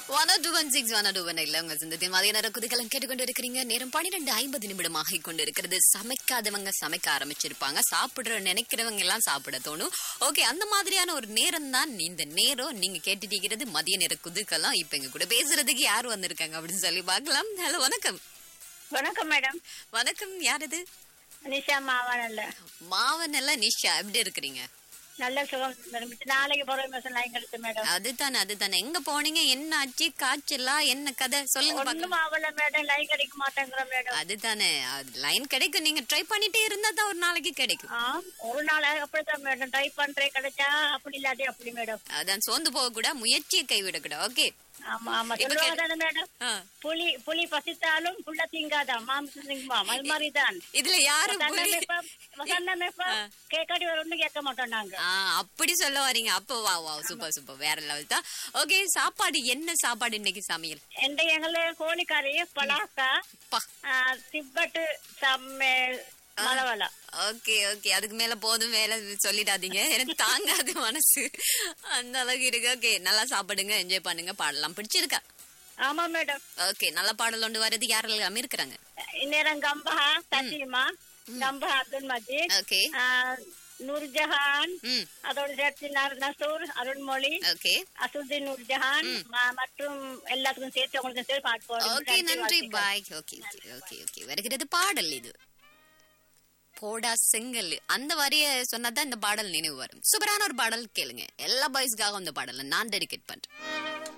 One two one six one two one இல்ல உங்க சிந்தத்தை மதிய நேர குதிக்கலாம் கேட்டுக்கொண்டு இருக்கிறீங்க நேரம் பன்னிரெண்டு ஐம்பது நிமிடம் ஆகி கொண்டு இருக்கிறது சமைக்காதவங்க சமைக்க ஆரம்பிச்சிருப்பாங்க சாப்பிடுற நினைக்கிறவங்க எல்லாம் சாப்பிட தோணும் ஓகே அந்த மாதிரியான ஒரு நேரம் தான் இந்த நேரம் நீங்க கேட்டுட்டீங்கிறது மதிய நேர குதுக்கலாம் இப்ப எங்க கூட பேசுறதுக்கு யார் வந்திருக்காங்க அப்படின்னு சொல்லி பார்க்கலாம் ஹலோ வணக்கம் வணக்கம் மேடம் வணக்கம் யார் இது நிஷா மாவானல்ல மாவன் எல்லாம் நிஷா எப்படி இருக்கிறீங்க நல்ல சுகம் மேடம் நாளைக்கு போற மாசம் லைன் கிடைச்சு மேடம் அதுதானே அதுதானே எங்க போனீங்க என்ன ஆச்சு காய்ச்சலா என்ன கதை சொல்லுங்க பார்க்கலாம். ஒண்ணும் ஆகல மேடம் லைன் கிடைக்க மாட்டேங்கிறோம் மேடம் அதுதானே லைன் கிடைக்கும் நீங்க ட்ரை பண்ணிட்டே இருந்தா தான் ஒரு நாளைக்கு கிடைக்கும் ஆ ஒரு நாள் அப்படித்தான் மேடம் ட்ரை பண்றேன் கிடைச்சா அப்படி இல்லாட்டி அப்படி மேடம் அதான் சோர்ந்து போக கூட முயற்சியை கைவிடக்கூடாது ஓகே ஆமா ஆமா இப்ப சொல்லுவாங்க தானே மேடம் ஆ. புலி புலி பசித்தாலும் புள்ள திங்காதான் மாம்சம் திங்குமாம் அது மாதிரிதான் இதுல யாரு புலி- கேட்காட்டி வேற ஒண்ணும் கேட்க மாட்டோம் நாங்க ஆ, அப்படி சொல்ல வரீங்க அப்ப வா வா சூப்பர் சூப்பர் வேற லெவல் தான் ஓகே சாப்பாடு என்ன சாப்பாடு இன்னைக்கு சமையல் எந்த எங்கள கோழிக்கறி பலாக்கா பா திப்பட்டு சம்மே மலவலா ஓகே ஓகே அதுக்கு மேல போதும் வேலை சொல்லிடாதீங்க எனக்கு தாங்காது மனசு அந்த அளவுக்கு இருக்கு ஓகே நல்லா சாப்பிடுங்க என்ஜாய் பண்ணுங்க பாடலாம் பிடிச்சிருக்கா ஆமா மேடம் ஓகே நல்ல பாடல் ஒன்று வருது யாரெல்லாம் இருக்கிறாங்க இந்நேரம் கம்பா சசிமா கம்பா அப்துல் மஜீத் ஓகே ஆஹ், நூர்ஜஹான் ம் அதோட சேர்த்து நர்- நசூர் அருண்மொழி ஓகே அசுதீன் நூர்ஜஹான் ம- மற்றும் எல்லாத்துக்கும் சேர்த்து உங்களுக்கு சேர்த்து பாட்டு போடுறோம். ஓகே நன்றி வாழ்த்துக்கள். Bye okay okay okay okay வருகிறது பாடல் இது போடா செங்கல் அந்த வரிய சொன்னாதான் இந்த பாடல் நினைவு வரும் சூப்பரான ஒரு பாடல் கேளுங்க எல்லா பாய்ஸ்க்காகவும் இந்த பாடலை நான் டெடிகேட் பண்றேன்